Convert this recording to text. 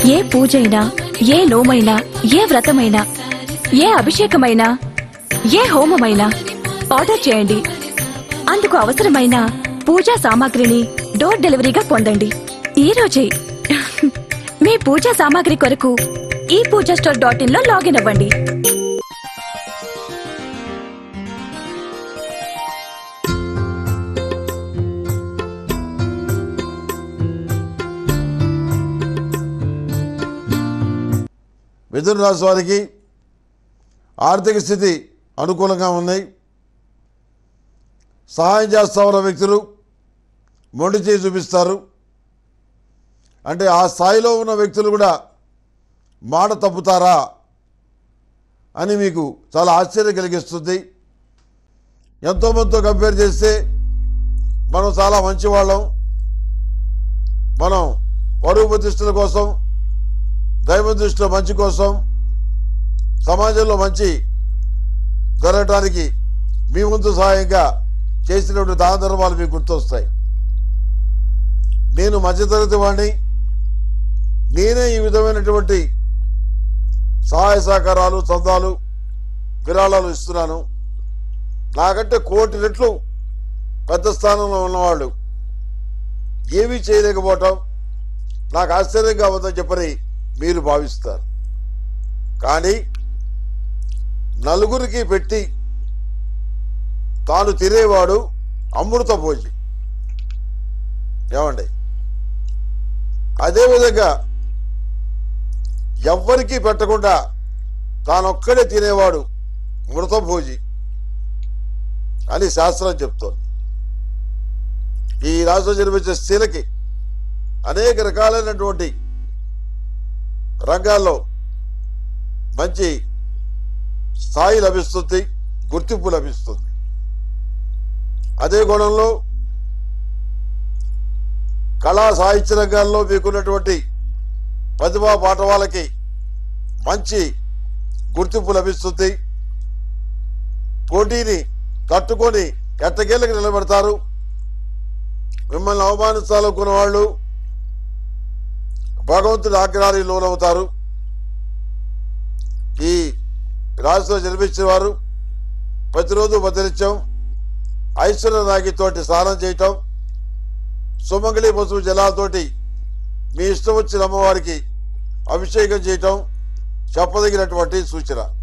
ఏ పూజైనా ఏ నోమైనా ఏ వ్రతమైనా ఏ అభిషేకమైనా ఏ హోమమైనా ఆర్డర్ చేయండి అందుకు అవసరమైన పూజా సామాగ్రిని డోర్ డెలివరీగా పొందండి ఈ రోజే మీ పూజా సామాగ్రి కొరకు ఈ పూజా స్టోర్ డాట్ ఇన్ లో లాగిన్ అవ్వండి మిథున రాశి వారికి ఆర్థిక స్థితి అనుకూలంగా ఉన్నాయి సహాయం చేస్తా ఉన్న వ్యక్తులు మొండి చేయి చూపిస్తారు అంటే ఆ స్థాయిలో ఉన్న వ్యక్తులు కూడా మాట తప్పుతారా అని మీకు చాలా ఆశ్చర్యం కలిగిస్తుంది ఎంతోమందితో కంపేర్ చేస్తే మనం చాలా మంచివాళ్ళం మనం పరువు ప్రతిష్టల కోసం దైవ దృష్టిలో మంచి కోసం సమాజంలో మంచి జరగటానికి మీ వంతు సహాయంగా చేసినటువంటి దాన ధర్మాలు మీకు గుర్తొస్తాయి నేను మధ్యతరగతి వాడిని నేనే ఈ విధమైనటువంటి సహాయ సహకారాలు చందాలు విరాళాలు ఇస్తున్నాను నాకంటే కోటి రెట్లు పెద్ద స్థానంలో ఉన్నవాళ్ళు ఏమీ చేయలేకపోవటం నాకు ఆశ్చర్యంగా ఉందని చెప్పని మీరు భావిస్తారు కానీ నలుగురికి పెట్టి తాను తినేవాడు అమృత భోజి ఏమండి అదేవిధంగా ఎవ్వరికీ పెట్టకుండా తానొక్కడే తినేవాడు మృత భోజి అని శాస్త్రం చెప్తోంది ఈ రాష్ట్రం జన్మించే స్త్రీలకి అనేక రకాలైనటువంటి రంగాల్లో మంచి స్థాయి లభిస్తుంది గుర్తింపు లభిస్తుంది అదే గుణంలో కళా సాహిత్య రంగాల్లో మీకున్నటువంటి ప్రతిభా పాఠవాలకి మంచి గుర్తింపు లభిస్తుంది పోటీని తట్టుకొని ఎట్టకేళ్ళకి నిలబెడతారు మిమ్మల్ని అవమానించాలనుకున్న వాళ్ళు భగవంతుడి ఆగ్రహానికి లోనవుతారు ఈ రాశిలో జన్మించిన వారు ప్రతిరోజు బదిలించం ఐశ్వర్య నాగితోటి స్నానం చేయటం సుమంగళి పశువు జలాలతోటి మీ ఇష్టం వచ్చిన అమ్మవారికి అభిషేకం చేయటం చెప్పదగినటువంటి సూచన